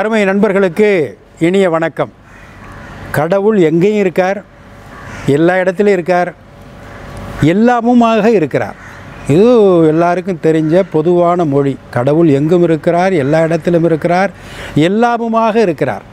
அருமை நண்பர்களுக்கு இனிய வணக்கம் கடவுள் எங்கேயும் இருக்கார் எல்லா இடத்துலையும் இருக்கார் எல்லாமுமாக இருக்கிறார் இது எல்லாருக்கும் தெரிஞ்ச பொதுவான மொழி கடவுள் எங்கும் இருக்கிறார் எல்லா இடத்திலும் இருக்கிறார் எல்லாமுமாக இருக்கிறார்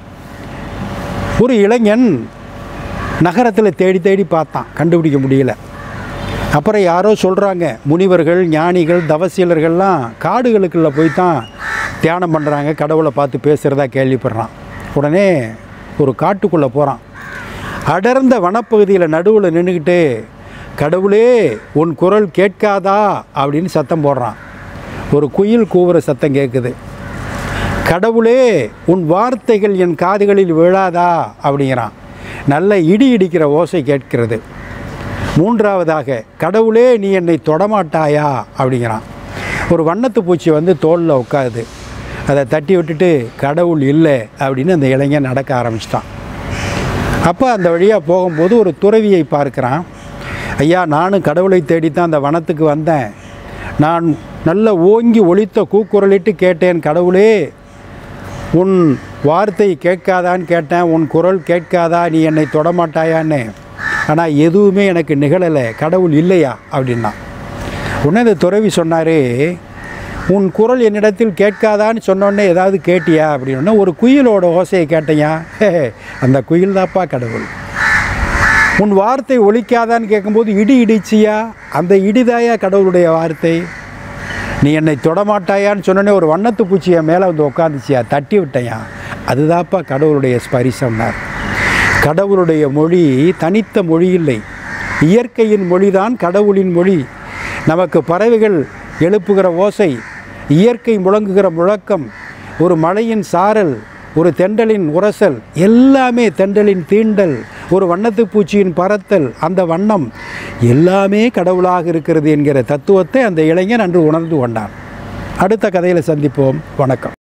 ஒரு இளைஞன் நகரத்தில் தேடி தேடி பார்த்தான் கண்டுபிடிக்க முடியல அப்புறம் யாரோ சொல்கிறாங்க முனிவர்கள் ஞானிகள் தவசீலர்கள்லாம் காடுகளுக்குள்ளே போய் தான் தியானம் பண்ணுறாங்க கடவுளை பார்த்து பேசுகிறதா கேள்விப்படுறான் உடனே ஒரு காட்டுக்குள்ளே போகிறான் அடர்ந்த வனப்பகுதியில் நடுவில் நின்றுக்கிட்டு கடவுளே உன் குரல் கேட்காதா அப்படின்னு சத்தம் போடுறான் ஒரு குயில் கூவுற சத்தம் கேட்குது கடவுளே உன் வார்த்தைகள் என் காதுகளில் விழாதா அப்படிங்கிறான் நல்ல இடி இடிக்கிற ஓசை கேட்கிறது மூன்றாவதாக கடவுளே நீ என்னை தொடமாட்டாயா அப்படிங்கிறான் ஒரு வண்ணத்து பூச்சி வந்து தோளில் உட்காருது அதை தட்டி விட்டுட்டு கடவுள் இல்லை அப்படின்னு அந்த இளைஞன் நடக்க ஆரம்பிச்சிட்டான் அப்போ அந்த வழியாக போகும்போது ஒரு துறவியை பார்க்குறான் ஐயா நானும் கடவுளை தேடித்தான் அந்த வனத்துக்கு வந்தேன் நான் நல்ல ஓங்கி ஒலித்த கூக்குரலிட்டு கேட்டேன் கடவுளே உன் வார்த்தை கேட்காதான்னு கேட்டேன் உன் குரல் கேட்காதா நீ என்னை தொடமாட்டாயான்னு ஆனால் எதுவுமே எனக்கு நிகழலை கடவுள் இல்லையா அப்படின்னா உடனே இந்த துறவி சொன்னார் உன் குரல் என்னிடத்தில் கேட்காதான்னு சொன்னோடனே ஏதாவது கேட்டியா அப்படின்னா ஒரு குயிலோட ஓசையை கேட்டையா அந்த குயில் தாப்பா கடவுள் உன் வார்த்தை ஒலிக்காதான்னு கேட்கும்போது இடி இடிச்சியா அந்த இடிதாயா கடவுளுடைய வார்த்தை நீ என்னை தொடமாட்டாயான்னு சொன்னோடனே ஒரு வண்ணத்து பூச்சி என் மேலே வந்து உட்காந்துச்சியா தட்டி விட்டையா அதுதாப்பா கடவுளுடைய ஸ்பரிசம்னார் கடவுளுடைய மொழி தனித்த மொழி இல்லை இயற்கையின் மொழிதான் கடவுளின் மொழி நமக்கு பறவைகள் எழுப்புகிற ஓசை இயற்கை முழங்குகிற முழக்கம் ஒரு மழையின் சாரல் ஒரு தெண்டலின் உரசல் எல்லாமே தெண்டலின் தீண்டல் ஒரு வண்ணத்து பூச்சியின் பறத்தல் அந்த வண்ணம் எல்லாமே கடவுளாக இருக்கிறது என்கிற தத்துவத்தை அந்த இளைஞன் அன்று உணர்ந்து கொண்டான் அடுத்த கதையில் சந்திப்போம் வணக்கம்